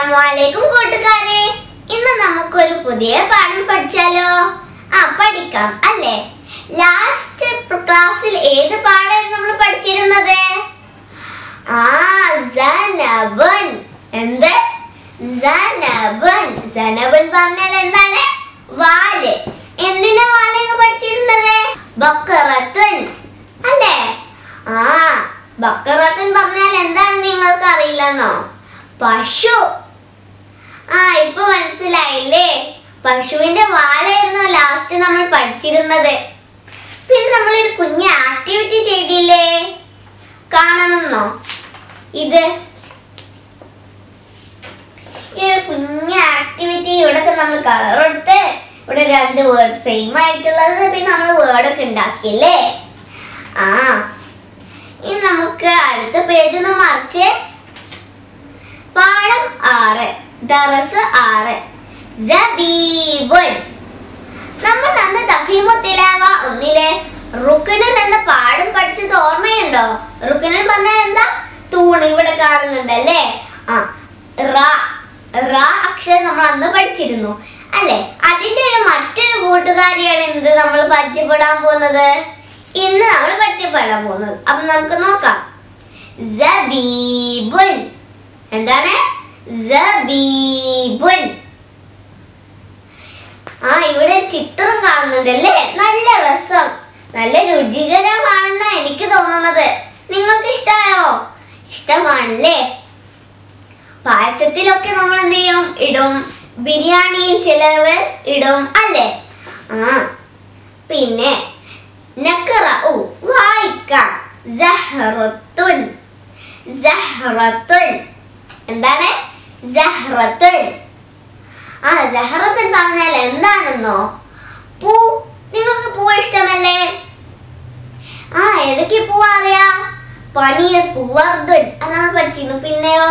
അസ്സലാമലൈക്കും കൂട്ടുകാരെ ഇന്ന് നമുക്കൊരു പുതിയ പാഠം പഠിച്ചാലോ ആ പഠിക്കാം അല്ലേ ലാസ്റ്റ് ക്ലാസ്സിൽ ഏത് പാഠമായിരുന്നു നമ്മൾ പഠിച്ചിരുന്നത് ആ സനബൻ എന്ത് സനബൻ സനബൻ പറഞ്ഞാൽ എന്താണ് വാല് എന്തിന്റെ വാലെന്ന് പഠിച്ചിരുന്നത് ബക്കറത്തുൻ അല്ലേ ആ ബക്കറത്തുൻ പറഞ്ഞാൽ എന്താണ് നിങ്ങൾക്ക് അറിയില്ലെന്നോ പശു ആ ഇപ്പൊ മനസ്സിലായില്ലേ പശുവിന്റെ വാലായിരുന്നു ലാസ്റ്റ് നമ്മൾ പഠിച്ചിരുന്നത് പിന്നെ നമ്മൾ ഒരു കുഞ്ഞ് ആക്ടിവിറ്റി ചെയ്തില്ലേ കാണണമെന്നോ ഇത് ഈ ഒരു കുഞ്ഞ് ആക്ടിവിറ്റി ഇവിടെ നമ്മൾ കളർ എടുത്ത് ഇവിടെ രണ്ട് വേർഡ് സെയിം ആയിട്ടുള്ളത് പിന്നെ നമ്മൾ വേർഡൊക്കെ ഉണ്ടാക്കിയല്ലേ ആ ഇനി നമുക്ക് അടുത്ത പേജ് ഒന്ന് മറിച്ച് പാഠം ആറ് ദറസ് ആറ് ജബീബുൻ നമ്മൾ അന്ന് തഫീമുത്തിലാവ ഒന്നിലെ റുക്കനുൻ എന്ന പാഠം പഠിച്ചത് ഓർമ്മയുണ്ടോ റുക്കനുൻ പറഞ്ഞാൽ എന്താ തൂണ് ഇവിടെ കാണുന്നുണ്ടല്ലേ ആ റ റ അക്ഷരം നമ്മൾ അന്ന് പഠിച്ചിരുന്നു അല്ലെ അതിന്റെ ഒരു മറ്റൊരു കൂട്ടുകാരിയാണ് എന്ത് നമ്മൾ പരിചയപ്പെടാൻ പോകുന്നത് ഇന്ന് നമ്മൾ പരിചയപ്പെടാൻ പോകുന്നത് അപ്പൊ നമുക്ക് നോക്കാം ജബീബുൻ എന്താണ് ജബീബുൻ ആ ഇവിടെ ഒരു ചിത്രം കാണുന്നുണ്ടല്ലേ നല്ല രസം നല്ല രുചികരമാണെന്നാ എനിക്ക് തോന്നുന്നത് നിങ്ങൾക്ക് ഇഷ്ടമായോ ഇഷ്ടമാണല്ലേ പായസത്തിലൊക്കെ നമ്മൾ എന്ത് ചെയ്യും ഇടും ബിരിയാണിയിൽ ചിലവർ ഇടും അല്ലേ ആ പിന്നെ നക്കറഉ വായിക്കാം സഹറത്തുൻ സഹറത്തുൻ എന്താണ് സഹറത്തുൻ ആ സഹറത്തുൻ പറഞ്ഞാൽ എന്താണെന്നോ പൂ നിങ്ങൾക്ക് പൂ ഇഷ്ടമല്ലേ ആ ഏതൊക്കെ പൂ അറിയാ പനീർ പൂവർദ്ധൻ അത് നമ്മൾ പഠിച്ചിരുന്നു പിന്നെയോ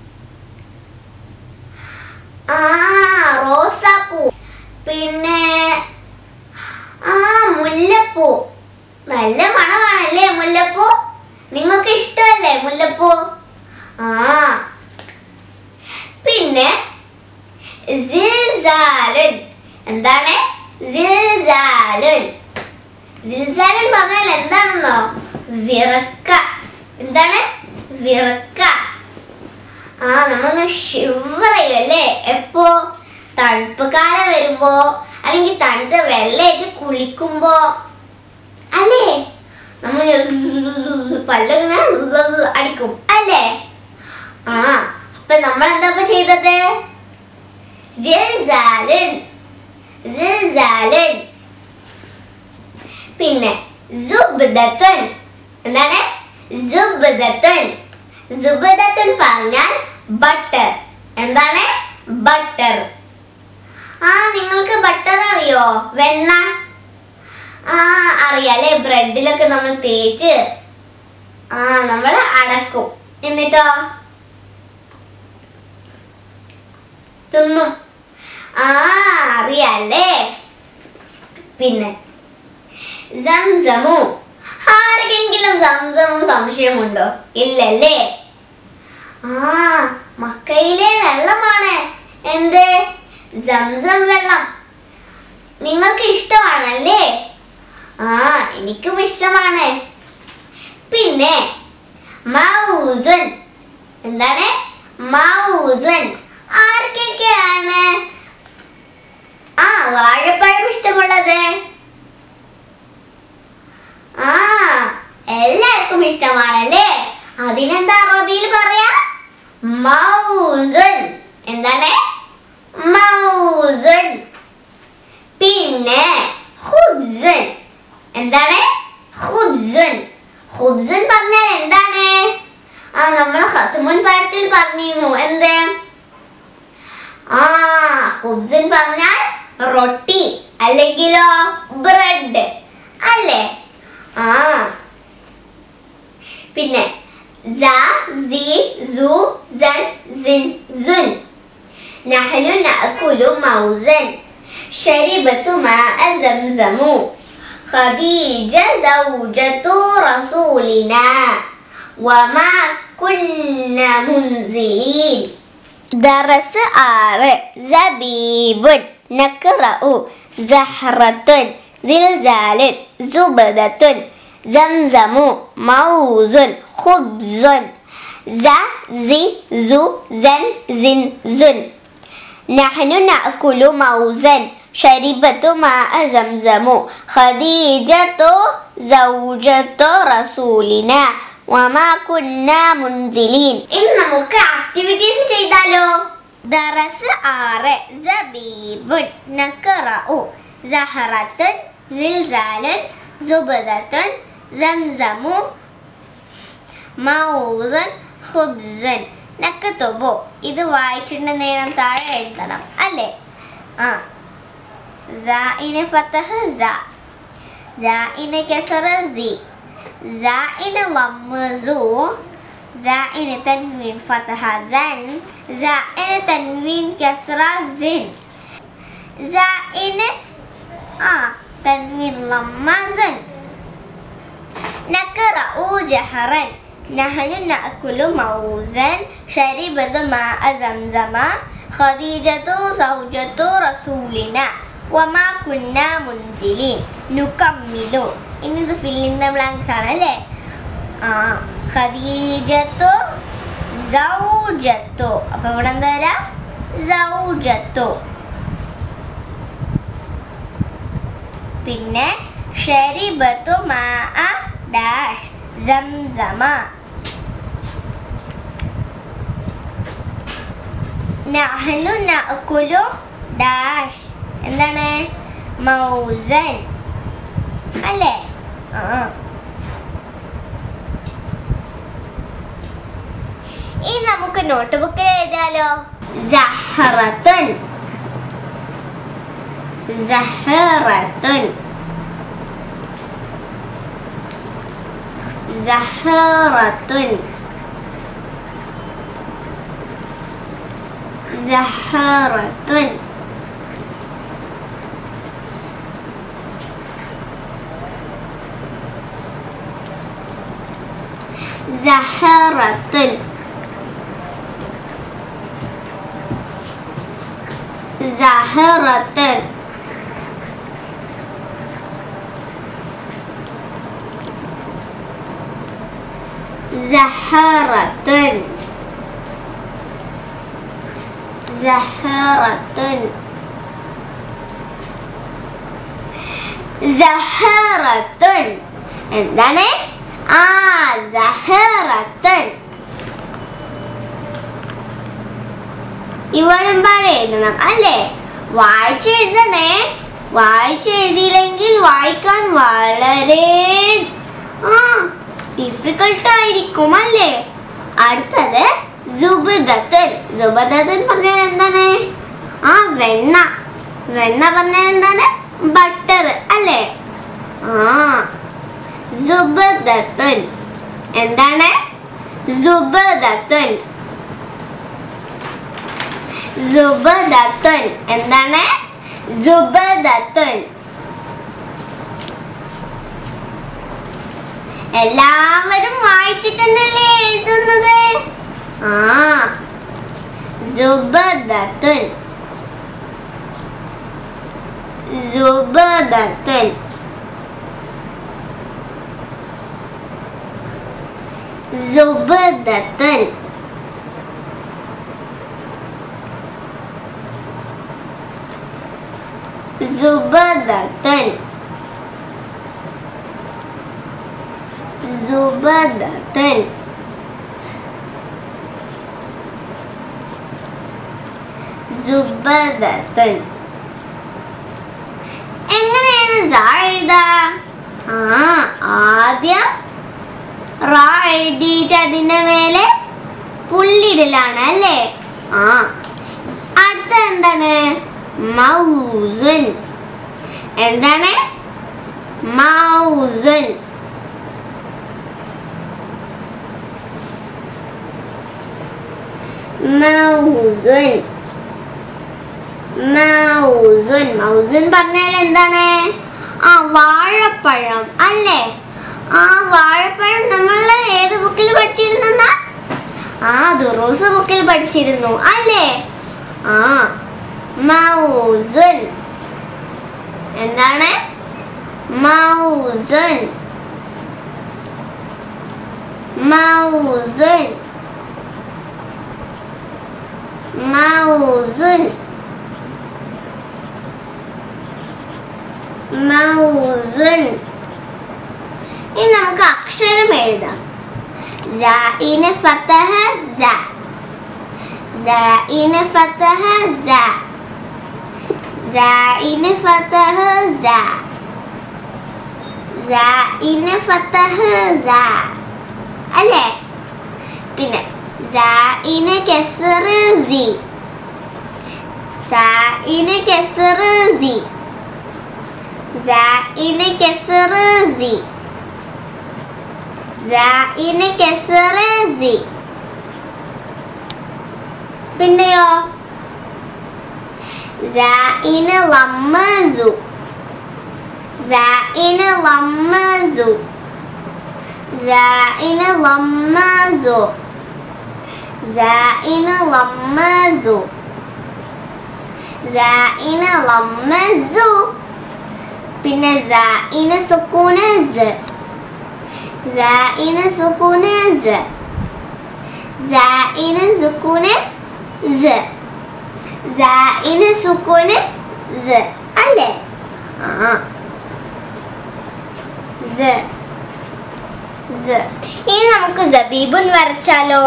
ആ റോസാപ്പൂ പിന്നെ ആ മുല്ലപ്പൂ നല്ല മണമാണല്ലേ മുല്ലപ്പൂ നിങ്ങൾക്ക് ഇഷ്ടമല്ലേ മുല്ലപ്പൂ ആ പിന്നെ സിൽസാലുൻ എന്താണ് സിൽസാലുൻ സിൽസാലുൻ പറഞ്ഞാൽ എന്താണെന്നോ വിറക്ക എന്താണ് വിറക്ക ആ നമ്മളിങ്ങനെ ഷിവർ ചെയ്യല്ലേ എപ്പോ തണുപ്പ് കാലം വരുമ്പോ അല്ലെങ്കിൽ തണുത്ത വെള്ളമായിട്ട് കുളിക്കുമ്പോ അല്ലേ നമ്മൾ പല്ലങ്ങനെ അടിക്കും അല്ലേ ആ അപ്പൊ നമ്മൾ എന്താ ഇപ്പൊ ചെയ്തത് സിൽസാലുൻ സിൽസാലുൻ പിന്നെ സുബ്ദത്തുൻ എന്താണ് സുബ്ദത്തുൻ സുബ്ദത്തുൻ പറഞ്ഞാൽ ബട്ടർ എന്താണ് ബട്ടർ ആ നിങ്ങൾക്ക് ബട്ടർ അറിയോ വെണ്ണ ആ അറിയാലേ ബ്രെഡിലൊക്കെ നമ്മൾ തേച്ച് ആ നമ്മൾ അടക്കും എന്നിട്ടോ തിന്നും ആ അറിയാലേ പിന്നെ സംസമു ആർക്കെങ്കിലും സംസമു സംശയമുണ്ടോ ഇല്ലല്ലേ ആ മക്കയിലെ വെള്ളമാണ് എന്ത് സംസം വെള്ളം നിങ്ങൾക്ക് ഇഷ്ടമാണല്ലേ ആ എനിക്കും ഇഷ്ടമാണ് പിന്നെ മൗസൻ എന്താണ് മൗസൻ ആർക്കൊക്കെയാണ് ആ വാഴപ്പഴം ഇഷ്ടമുള്ളത് ആ എല്ലാവർക്കും ഇഷ്ടമാണല്ലേ അതിനെന്താ അറബിയിൽ പറയാ മൗസൻ എന്താണ് മൗസൻ പിന്നെ ഖുബ്സൻ എന്താണ് ഖുബ്സൻ ഖുബ്സൻ പറഞ്ഞാൽ എന്താണ് ആ നമ്മൾ ഖത്തുമുൻ പാഠത്തിൽ പറഞ്ഞിരുന്നു എന്ത് ആ ഖുബ്സൻ പറഞ്ഞാൽ റൊട്ടി അല്ലെങ്കിലോ ബ്രെഡ് അല്ലേ ആ പിന്നെ സ സി സു സൻ സിൻ സുൻ നഹ്നു നഅകുലു മൗസൻ شربت ماء زمزم خديجة زوجة رسولنا وما كنا منزلين ദറസ് ആറ് സബീബുൻ നക്റഉ സഹ്റത്തുൻ ദിൽജാലുൻ സുബദത്തുൻ സംസമു മൗസുൻ ഖുബ്സുൻ സ സി സു സൻ സിൻ സുൻ نحن نأكل موزا شربت ماء زمزم خديجة زوجة رسولنا وما كنا منزلين ഇനി നമുക്ക് ആക്ടിവിറ്റീസ് ചെയ്താലോ ദറസ് ആറ് സബീബുൻ നഖറഉ സഹറത്തുൻ സിൽസാലുൻ സുബദത്തുൻ സംസമു മൗസൻ ഖുബ്സൻ നക്കത്തുബോ ഇത് വായിച്ചിട്ട് നേരം താഴെ എഴുതണം അല്ലേ ആ സായിന് ഫത്തഹ് സ സായിന് കസറ സി സായിന് ലമ്മ് സു സായിന് തൻവീൻ ഫത്തഹ സൻ സായിന് തൻവീൻ കസറ സിൻ സായിന് ആ തൻവീൻ ലമ്മ സൻ نقرأ جهرا نحن نأكل موزا شربت ماء زمزم خديجة زوجة رسولنا وما كنا منزلين نكمل ഇനി ഇത് ഫിൽ ഇൻ ദ ബ്ലാങ്ക്സ് ആണ് അല്ലേ ആ ഖദീജത്തു സൗജത്തു അപ്പൊ ഇവിടെ എന്താ വരാ സൗജത്തു പിന്നെ ഷരിബത്തു മാ ഡാഷ് സംസമ നഹ്നു നഅകുലു ഡാഷ് എന്താണ് മൗസൻ അല്ലേ ആ ഇനി നമുക്ക് നോട്ട് ബുക്കിൽ എഴുതാലോ സഹറത്തുൻ സഹറത്തുൻ സഹറത്തുൻ സഹറത്തുൻ സഹറത്തുൻ സഹറത്തുൻ زهرة زهرة زهرة എന്താണ് ആ സഹറത്തൻ ഇവിടം പാടെ എഴുതണം അല്ലേ വായിച്ച് എഴുതണേ വായിച്ച് എഴുതിയില്ലെങ്കിൽ വായിക്കാൻ വളരെ ആ ഡിഫിക്കൽട്ട് ആയിരിക്കും അല്ലേ അടുത്തത് സുബദത്തുൻ സുബദത്തുൻ പറഞ്ഞാൽ എന്താണ് ആ വെണ്ണ വെണ്ണ പറഞ്ഞാൽ എന്താണ് ബട്ടർ അല്ലേ ആ സുബദത്തുൻ എന്താണ് സുബദത്തുൻ സുബദത്തുൻ എന്താണ് സുബദത്തുൻ എല്ലാവരും വായിച്ചിട്ടുണ്ടല്ലേ എഴുതുന്നത് ആ സുബദത്തുൻ സുബദത്തുൻ സുബദത്തുൻ സുബദത്തുൻ സുബദത്തുൻ സുബദത്തുൻ എങ്ങനെയാണ് സ എഴുതാ ആ ആദ്യം റ എഴുതിയിട്ട് അതിന്റെ മേലെ പുള്ളിടലാണ് അല്ലേ ആ അടുത്ത എന്താണ് മൗസുൻ എന്താണ് മൗസുൻ മൗസുൻ മൗസുൻ മൗസുൻ പറഞ്ഞാൽ എന്താണ് ആ വാഴപ്പഴം അല്ലേ ആ വാഴപ്പഴം നമ്മൾ ഏത് ബുക്കിൽ പഠിച്ചിരുന്ന ആ ദുറൂസ് ബുക്കിൽ പഠിച്ചിരുന്നു അല്ലേ ആ മൗസുൻ എന്താണ് മൗസുൻ മൗസുൻ മൗസുൻ മൗസുൻ ഇനി നമുക്ക് അക്ഷരം എഴുതാം زائن فتح زا زائن فتح زا زائن فتح زا زائن فتح زا അല്ലേ പിന്നെ സായിന് കെസർ സി സായിന് കെസർ സി സായിന് കെസർ സി സായിന് കെസർ സി പിന്നെയോ സായിന് ലമ്മസു സായിന് ലമ്മസു സായിന് ലമ്മസു സായിന് ലമ്മസു സായിന് ലമ്മസു പിന്നെ സായിന് സുക്കൂന് സ് زائن سكون ز زائن سكون ز زائن سكون ز അല്ലേ ആ z z ഇനി നമുക്ക് സബീബുൻ വരച്ചാലോ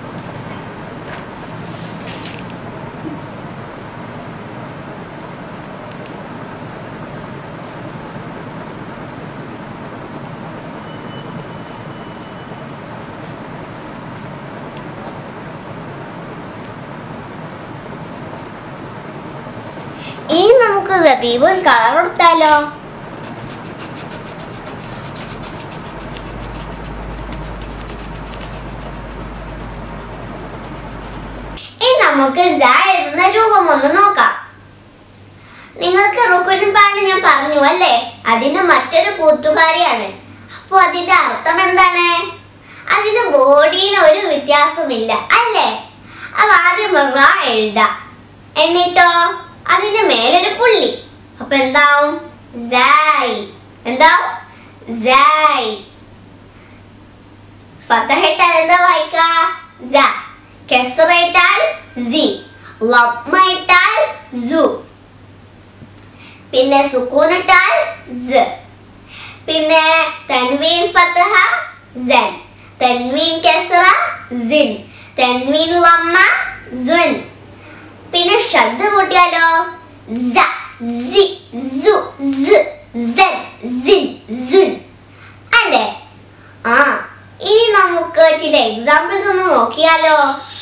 ഇനി നമുക്ക് സബീബുൻ കളർ കൊടുത്താലോ ഇനി നമുക്ക് സ എഴുതുന്ന രൂപം ഒന്ന് നോക്കാം നിങ്ങൾക്ക് റുക്കുനും പാണ് ഞാൻ പറഞ്ഞു അല്ലേ അതിന് മറ്റൊരു കൂട്ടുകാരിയാണ് അപ്പൊ അതിന്റെ അർത്ഥം എന്താണ് അതിന്റെ ബോഡിന് ഒരു വ്യത്യാസമില്ല അല്ലേ അപ്പൊ ആദ്യം റ എഴുതാം എന്നിട്ടോ അതിന്റെ മേലൊരു പുള്ളി അപ്പൊ എന്താവും സായ് എന്താവും സായ് ഫത്തഹിട്ടാൽ എന്താ വായിക്ക സ കെസറയിട്ടാൽ സി ലബ്മയിട്ടാൽ സു പിന്നെ സുക്കൂനിട്ടാൽ സ പിന്നെ തൻവീൻ ഫത്തഹ സൻ തൻവീൻ കെസറ സിൻ തൻവീൻ ലമ്മ സുൻ പിന്നെ ശബ്ദ കൂട്ടിയാലോ സ സി സു സ് സൻ സിൻ സുൻ അല്ലേ ആ ഇനി നമുക്ക് ചില എക്സാമ്പിൾസ് ഒന്ന് നോക്കിയാലോ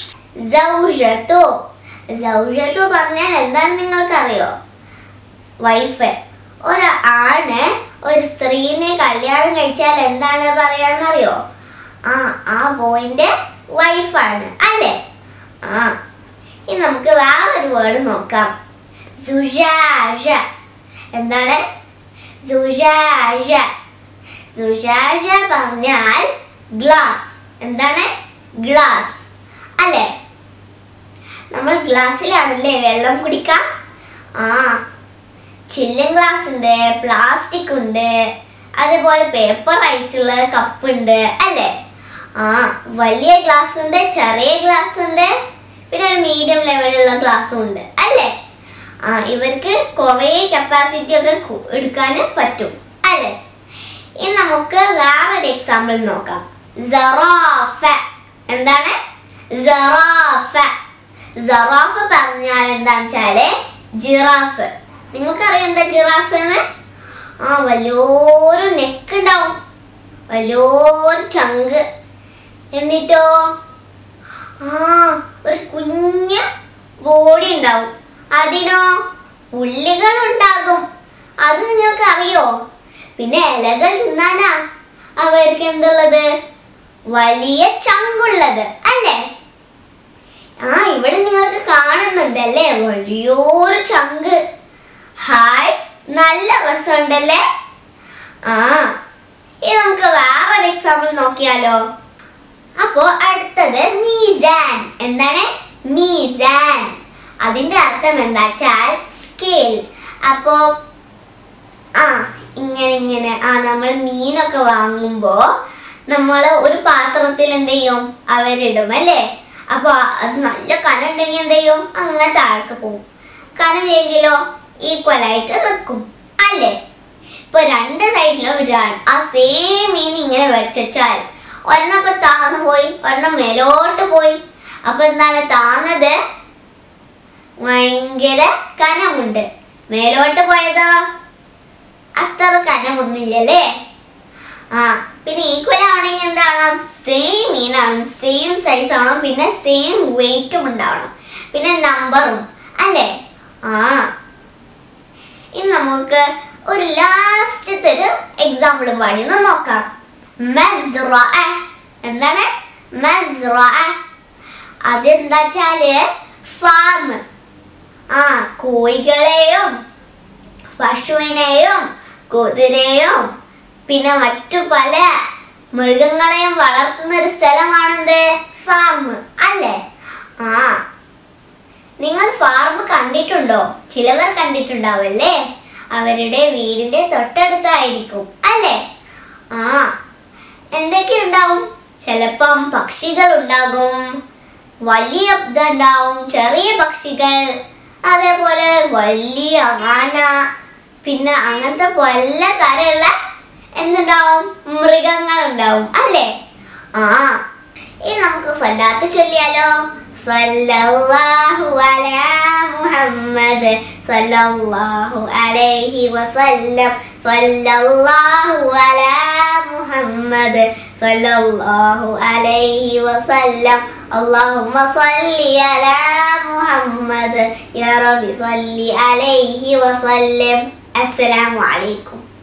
സൗജത്തു സൗജത്തു പറഞ്ഞാൽ എന്താണ് നിങ്ങൾക്കറിയോ വൈഫ് ഒരു ആണ് ഒരു സ്ത്രീനെ കല്യാണം കഴിച്ചാൽ എന്താണ് പറയാന്നറിയോ ആ ആ ബോയിന്റെ വൈഫാണ് അല്ലേ ആ ഇനി നമുക്ക് വേറൊരു വേർഡ് നോക്കാം സുജാജ എന്താണ് സുജാജ സുജാജ പറഞ്ഞാൽ ഗ്ലാസ് എന്താണ് ഗ്ലാസ് അല്ലേ നമ്മൾ ഗ്ലാസ്സിലാണല്ലേ വെള്ളം കുടിക്കാം ആ ചില്ലും ഗ്ലാസ് ഉണ്ട് പ്ലാസ്റ്റിക് ഉണ്ട് അതുപോലെ പേപ്പർ ആയിട്ടുള്ള കപ്പ് ഉണ്ട് അല്ലേ ആ വലിയ ഗ്ലാസ് ഉണ്ട് ചെറിയ ഗ്ലാസ് ഉണ്ട് പിന്നെ ഒരു മീഡിയം ലെവലുള്ള ഗ്ലാസ്സും ഉണ്ട് അല്ലേ ആ ഇവർക്ക് കുറേ കപ്പാസിറ്റി ഒക്കെ കു- എടുക്കാൻ പറ്റും അല്ലേ ഇനി നമുക്ക് വേറൊരു എക്സാമ്പിൾ നോക്കാം സറാഫ എന്താണ് സറാഫ സറാഫ് പറഞ്ഞാൽ എന്താണെന്ന് വെച്ചാല് ജിറാഫ് നിങ്ങൾക്കറിയാം എന്താ ജിറാഫ് എന്ന് ആ വലിയൊരു നെക്ക് ഉണ്ടാവും വലിയൊരു ചങ്ക് എന്നിട്ടോ ആ ഒരു കുഞ്ഞ് ബോഡി ഉണ്ടാവും അതിനോ പുള്ളികൾ ഉണ്ടാകും അത് നിങ്ങൾക്ക് അറിയോ പിന്നെ ഇലകൾ തിന്നാനാ അവർക്ക് എന്തുള്ളത് വലിയ ചങ്കുള്ളത് അല്ലേ ആ ഇവിടെ നിങ്ങൾക്ക് കാണുന്നുണ്ട് അല്ലേ വലിയൊരു ചങ്ക് ഹായ് നല്ല രസമുണ്ടല്ലേ ആ ഇനി നമുക്ക് വേറൊരു എക്സാമ്പിൾ നോക്കിയാലോ അപ്പോ അടുത്തത് മീസാൻ എന്താണ് മീസാൻ അതിന്റെ അർത്ഥം എന്താ വെച്ചാൽ സ്കെയിൽ അപ്പോ ആ ഇങ്ങനെ ഇങ്ങനെ ആ നമ്മൾ മീനൊക്കെ വാങ്ങുമ്പോ നമ്മൾ ഒരു പാത്രത്തിൽ എന്ത് ചെയ്യും അവരിടും അല്ലേ അപ്പൊ അത് നല്ല കനം ഉണ്ടെങ്കിൽ എന്ത് ചെയ്യും അങ്ങനെ താഴേക്ക് പോകും കനലെങ്കിലോ ഈക്വൽ ആയിട്ട് നിൽക്കും അല്ലേ ഇപ്പൊ രണ്ട് സൈഡിലും ഒരാൾ ആ സെയിം മീൻ ഇങ്ങനെ വെച്ചാൽ ഒരെണ്ണം ഇപ്പൊ താന്നു പോയി ഒരെണ്ണം മേലോട്ട് പോയി അപ്പൊ എന്താണ് താന്നത് ഭയങ്കര കനമുണ്ട് മേലോട്ട് പോയതോ അത്ര കനമൊന്നുമില്ലല്ലേ ആ പിന്നെ ഈക്വൽ ആവണമെങ്കിൽ എന്താവണം സെയിം മീനാവണം സെയിം സൈസ് ആവണം പിന്നെ സെയിം വെയിറ്റും ഉണ്ടാവണം പിന്നെ നമ്പറും അല്ലേ ആ ഇനി നമുക്ക് ഒരു ലാസ്റ്റത്തെ ഒരു എക്സാമ്പിളും പാടി ഒന്ന് നോക്കാം മസ്റഅ. എന്താണ് മസ്റഅ. അതെന്താ വെച്ചാല് ഫാം ആ കോഴികളെയും പശുവിനെയും കുതിരയും പിന്നെ മറ്റു പല മൃഗങ്ങളെയും വളർത്തുന്ന ഒരു സ്ഥലമാണെന്ത് ഫാം അല്ലേ ആ നിങ്ങൾ ഫാർം കണ്ടിട്ടുണ്ടോ ചിലവർ കണ്ടിട്ടുണ്ടാവല്ലേ അവരുടെ വീടിന്റെ തൊട്ടടുത്തായിരിക്കും അല്ലേ ആ എന്തൊക്കെ ഉണ്ടാവും ചിലപ്പം പക്ഷികൾ ഉണ്ടാകും വലിയ ഇതുണ്ടാവും ചെറിയ പക്ഷികൾ അതേപോലെ വലിയ ആന പിന്നെ അങ്ങനത്തെ പല തരമുള്ള എന്തുണ്ടാവും മൃഗങ്ങൾ ഉണ്ടാവും അല്ലേ ആ ഇനി നമുക്ക് സ്വല്ലാത്ത് ചൊല്ലിയാലോ സ്വല്ലല്ലാഹു അലാ മുഹമ്മദ് സ്വല്ലല്ലാഹു അലൈഹി വസല്ലം സ്വല്ലല്ലാഹു അലാ മുഹമ്മദ് സ്വല്ലല്ലാഹു അലൈഹി വസല്ലം اللهم صل على محمد يا رب صل عليه وسلم السلام عليكم